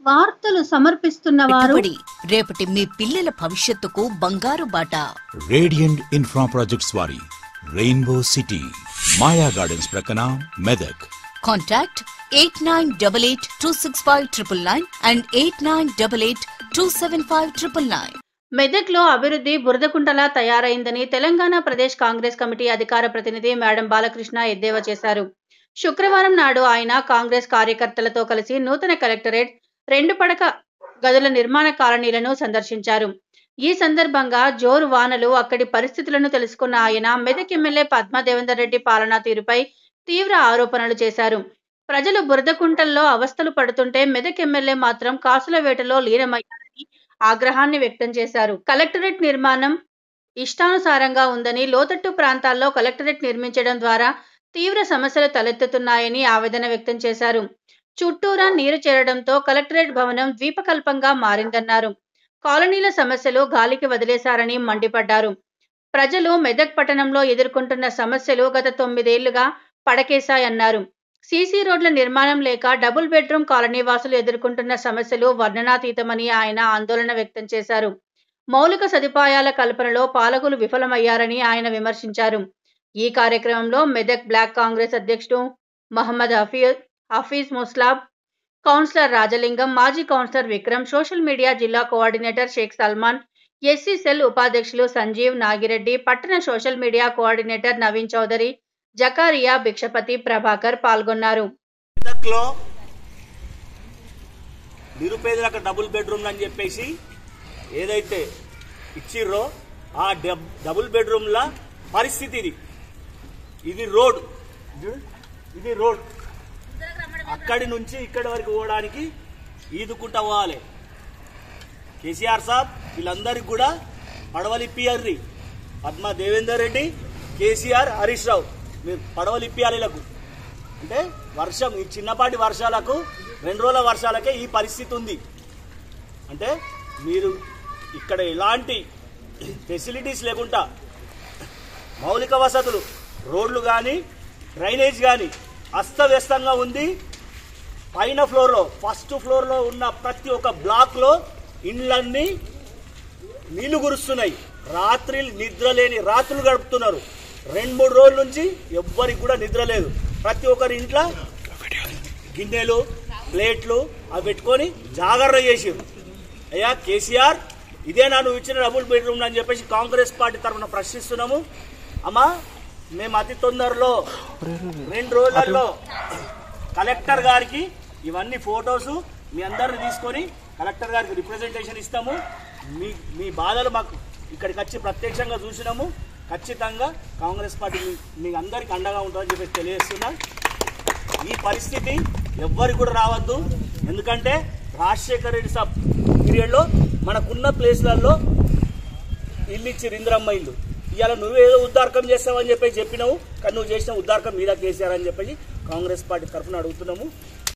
వార్తలు సమర్పిస్తున్న వారు పెట్టుబడి రేపటి మీ పిల్లల భవిష్యత్తుకు బంగారు బాట రేడియంట్ ఇన్ఫ్రా ప్రాజెక్ట్స్ వారి రెయిన్బో సిటీ మాయా గార్డెన్స్ ప్రక్కన Medak contact eight nine double eight two six five triple nine and eight nine double eight two seven five triple nine మెదక్లో అభివృద్ధి బురదకుంటలా తయారైందని తెలంగాణ ప్రదేశ్ కాంగ్రెస్ కమిటీ అధికార ప్రతినిధి మేడం బాలకృష్ణ ఎద్దేవా చేశారు శుక్రవారం నాడు ఆయన కాంగ్రెస్ కార్యకర్తలతో కలిసి నూతన కలెక్టరేట్ రెండు పడక గదుల నిర్మాణ కాలనీలను సందర్శించారు ఈ సందర్భంగా జోరు వానలు అక్కడి పరిస్థితులను తెలుసుకున్న ఆయన మెదక్ ఎమ్మెల్యే పద్మా దేవేందర్ రెడ్డి పాలనా తీరుపై తీవ్ర ఆరోపణలు చేశారు ప్రజలు బురదకుంటల్లో అవస్థలు పడుతుంటే మెదక్ ఎమ్మెల్యే మాత్రం కాసుల వేటలో లీనమయ్యారని ఆగ్రహాన్ని వ్యక్తం చేశారు కలెక్టరేట్ నిర్మాణం ఇష్టానుసారంగా ఉందని లోతట్టు ప్రాంతాల్లో కలెక్టరేట్ నిర్మించడం ద్వారా తీవ్ర సమస్యలు తలెత్తుతున్నాయని ఆవేదన వ్యక్తం చేశారు చుట్టూరా నీరు చేరడంతో కలెక్టరేట్ భవనం ద్వీపకల్పంగా మారిందన్నారు కాలనీల సమస్యలు గాలికి వదిలేశారని మండిపడ్డారు ప్రజలు మెదక్ పట్టణంలో ఎదుర్కొంటున్న సమస్యలు గత తొమ్మిదేళ్లుగా పడకేశాయన్నారు సీసీ రోడ్ల నిర్మాణం లేక డబుల్ బెడ్రూమ్ కాలనీ వాసులు ఎదుర్కొంటున్న సమస్యలు వర్ణనాతీతమని ఆయన ఆందోళన వ్యక్తం చేశారు మౌలిక సదుపాయాల కల్పనలో పాలకులు విఫలమయ్యారని ఆయన విమర్శించారు ఈ కార్యక్రమంలో మెదక్ బ్లాక్ కాంగ్రెస్ అధ్యక్షుడు మహమ్మద్ హఫీజ్ హఫీజ్ ముస్లాబ్ కౌన్సిలర్ రాజలింగం మాజీ కౌన్సిలర్ విక్రమ్ సోషల్ మీడియా జిల్లా coordinator Sheikh Salman SC cell ఉపాధ్యక్షులు సంజీవ్ నాగిరెడ్డి పట్టణ social media coordinator Naveen Chowdary Zakaria Bhikshapathi Prabhakar పాల్గొన్నారు మెదక్లో నిరుపేదలకు డబుల్ బెడ్రూమ్లు అని చెప్పేసి ఏదైతే ఇచ్చిర్రో ఆ డబ్- డబుల్ బెడ్రూమ్ల పరిస్థితి ఇది ఇది రోడ్ ఇది- ఇది రోడ్ అక్కడి నుంచి ఇక్కడి వరకు పోవడానికి ఈదుకుంటా పోవాలి కేసీఆర్ సాబ్ వీళ్ళందరికీ కూడా పడవలు ఇప్పియారు పద్మా దేవేందర్ రెడ్డి కేసీఆర్ హరీష్ రావు మీరు పడవలు ఇప్పియాలి వీళ్ళకు అంటే వర్షం ఈ చిన్నపాటి వర్షాలకు రెండు రోజుల వర్షాలకే ఈ పరిస్థితి ఉంది అంటే మీరు ఇక్కడ ఎలాంటి ఫెసిలిటీస్ లేకుండా మౌలిక వసతులు రోడ్లు కానీ డ్రైనేజ్ కానీ అస్తవ్యస్తంగా ఉంది పైన ఫ్లోర్లో ఫస్ట్ ఫ్లోర్లో ఉన్న ప్రతి ఒక్క బ్లాక్లో ఇండ్లన్నీ నీళ్లు కురుస్తున్నాయి రాత్రి నిద్ర లేని రాత్రులు గడుపుతున్నారు రెండు మూడు రోజుల నుంచి ఎవ్వరికి కూడా నిద్ర లేదు ప్రతి ఒక్కరి ఇంట్లో గిన్నెలు ప్లేట్లు అవి పెట్టుకొని జాగ్రత్త చేసిరు అయ్యా కేసీఆర్ ఇదేనా నువ్వు ఇచ్చిన డబుల్ బెడ్రూమ్ అని చెప్పేసి కాంగ్రెస్ పార్టీ తరఫున ప్రశ్నిస్తున్నాము అమ్మా మేము అతి తొందరలో రెండు రోజులలో కలెక్టర్ గారికి ఇవన్నీ ఫొటోస్ మీ అందరిని తీసుకొని కలెక్టర్ గారికి రిప్రజెంటేషన్ ఇస్తాము మీ మీ బాధలు మాకు ఇక్కడికి వచ్చి ప్రత్యక్షంగా చూసినాము ఖచ్చితంగా కాంగ్రెస్ పార్టీ మీ- మీ అందరికి అండగా ఉంటుందని చెప్పేసి తెలియజేస్తున్నా ఈ పరిస్థితి ఎవ్వరికి కూడా రావద్దు ఎందుకంటే రాజశేఖర రెడ్డి సాబ్ పీరియడ్లో మనకున్న ప్లేస్లలో ఇల్లు ఇచ్చి ఇందిరమ్మ ఇల్లు ఇవాళ నువ్వేదో ఉద్దారకం చేస్తావని చెప్పేసి చెప్పినావు కానీ నువ్వు చేసిన ఉద్దారకం మీద కేసీఆర్ అని చెప్పేసి కాంగ్రెస్ పార్టీ తరఫున అడుగుతున్నాము